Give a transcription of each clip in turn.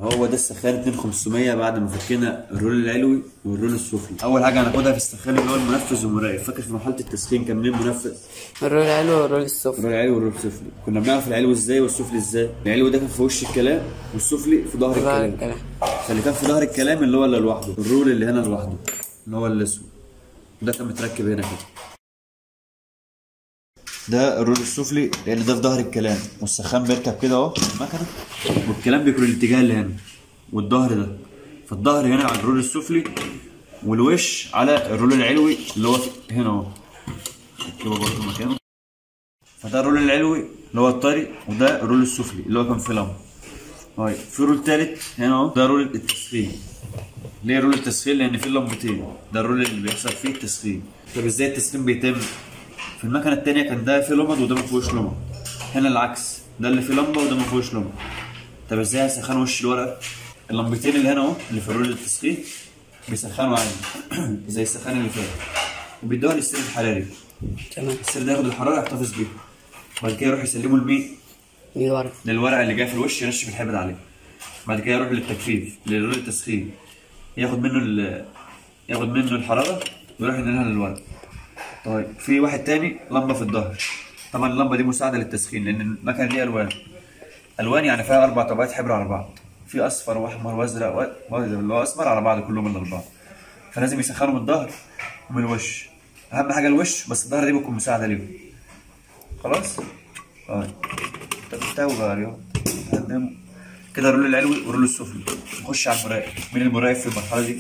هو ده السخان 2500 بعد ما فكينا الرول العلوي والرول السفلي اول حاجه هناخدها في السخان اللي هو المنفذ والمراقب فاكر في مرحله التسخين كان منين منفذ الرول العلوي والرول السفلي الرول العلوي والرول السفلي كنا بنعرف العلوي ازاي والسفلي ازاي العلوي ده كان في وش الكلام والسفلي في ظهر ظهر الكلام الكلام. فاللي كان في ظهر الكلام اللي هو اللي لوحده الرول اللي هنا لوحده اللي هو الاسود وده كان متركب هنا كده ده الرول السفلي لان ده في ظهر الكلام والسخان بيركب كده اهو في المكنه والكلام بيكون الاتجاه اللي هنا والظهر ده فالظهر هنا على الرول السفلي والوش على الرول العلوي اللي هو هنا اهو كده برضه مكانه فده الرول العلوي اللي هو الطري وده الرول السفلي اللي هو كان في لمبه طيب في رول تالت هنا اهو ده رول التسخين ليه رول التسخين لان فيه لمبتين ده الرول اللي بيحصل فيه التسخين طب ازاي التسخين بيتم في المكنه التانية كان ده فيه لمبه وده ما فيهوش لمبه هنا العكس ده اللي فيه لمبه وده ما فيهوش لمبه طب ازاي هسخن وش الورقه اللمبتين اللي هنا اهو اللي في الرول التسخين بيسخنوا عادي زي السخان اللي فات وبيدوها للسير الحراري تمام السير ده ياخد الحراره يحتفظ بيها بعد كده يروح يسلمه لمين مين ورا للورقه اللي جايه في الوش ينشف الحبر عليه بعد كده يروح للتجفيف لرول التسخين ياخد منه ال... ياخد منه الحراره ويروح ينقلها للورق طيب في واحد تاني لمبه في الظهر طبعا اللمبه دي مساعده للتسخين لان المكنه دي الوان الوان يعني فيها اربع طبقات حبر على بعض في اصفر واحمر وازرق و- و- اللي هو اسمر على بعض كلهم الاربعه فلازم يسخنوا من الظهر ومن الوش اهم حاجه الوش بس الظهر دي بتكون مساعده ليهم خلاص طيب انت بتتوه بقى يا رياض قدمه. كده الرول العلوي والرول السفلي نخش على المراقب مين المراقب في المرحله دي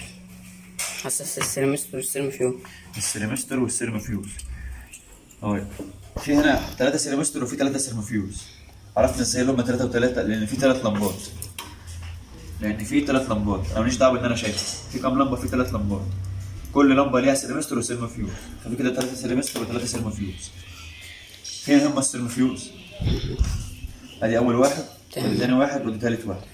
حساس السيراميست والسيرمفيو السيرمستر والسيرمفيوز طيب في هنا ثلاثة سيرمستر وفي ثلاثة سيرمفيوز عرفت ازاي اللي هم ثلاثة وثلاثة لأن في ثلاث لمبات لأن في ثلاث لمبات أنا ماليش دعوة بإن أنا شايف في كام لمبة في ثلاث لمبات كل لمبة ليها سيرمستر وسيرمفيوز ففي كده ثلاثة سيرمستر وثلاثة سيرمفيوز فين هم السيرمفيوز؟ ادي أول واحد تمام. ودي تاني واحد ودي تالت واحد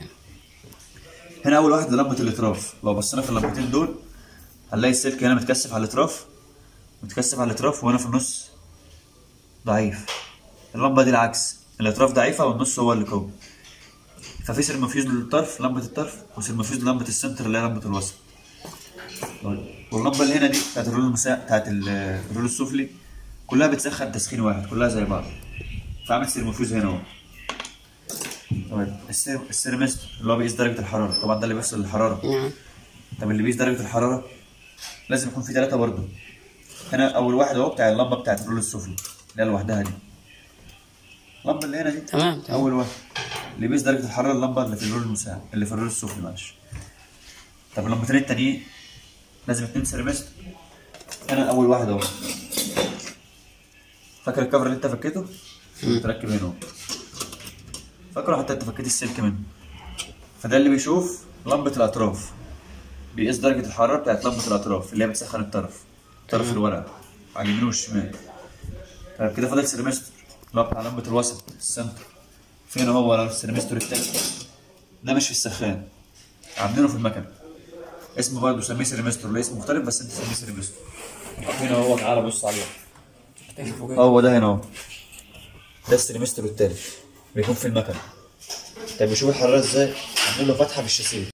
هنا أول واحد ده لمبة الإطراف لو بصينا في اللمبتين دول هنلاقي السلك هنا متكثف على الأطراف متكثف على الاطراف وانا في النص ضعيف اللمبه دي العكس الاطراف ضعيفه والنص هو اللي قوي ففي سيرموفيوز للطرف لمبه الطرف وسيرموفيوز لمبه السنتر اللي هي لمبه الوسط طيب واللمبه اللي هنا دي بتاعت الرول المسا... بتاعت ال- الرول السفلي كلها بتسخن تسخين واحد كلها زي بعض فعمل سيرموفيوز هنا اهو طيب السير... السيرمستر اللي هو بيقيس درجه الحراره طبعا ده اللي بيفصل الحراره نعم طب اللي بيقيس درجه الحراره لازم يكون في ثلاثه برضه هنا اول واحد اهو بتاع اللمبه بتاعت الرول السفلي اللي هي لوحدها دي اللمبه اللي هنا دي تمام تمام اول واحد اللي بيقيس درجه الحراره اللمبه اللي في الرول المساعد اللي في الرول السفلي معلش طب اللمبتين التانيين لازم اتنين سيرمستر هنا اول واحد اهو فاكر الكفر اللي انت فكيته؟ متركب هنا اهو فاكره حتى انت فكيت السلك منه فده اللي بيشوف لمبه الاطراف بيقيس درجه الحراره بتاعت لمبه الاطراف اللي هي بتسخن الطرف طرف الورقه على اليمين والشمال طيب كده فاضل سيرمستر اللي هو بتاع لمبه الوسط السنتر فين هو السيرمستر التاني ده مش في السخان عاملينه في المكنه اسمه برضه سميه سيرمستر ولا اسم مختلف بس انت سميه سيرمستر هنا هو تعالى بص عليه هو ده هنا اهو ده السيرمستر التالت بيكون في المكنه طب بيشوف الحراره ازاي عاملين له فتحه في الشاسيه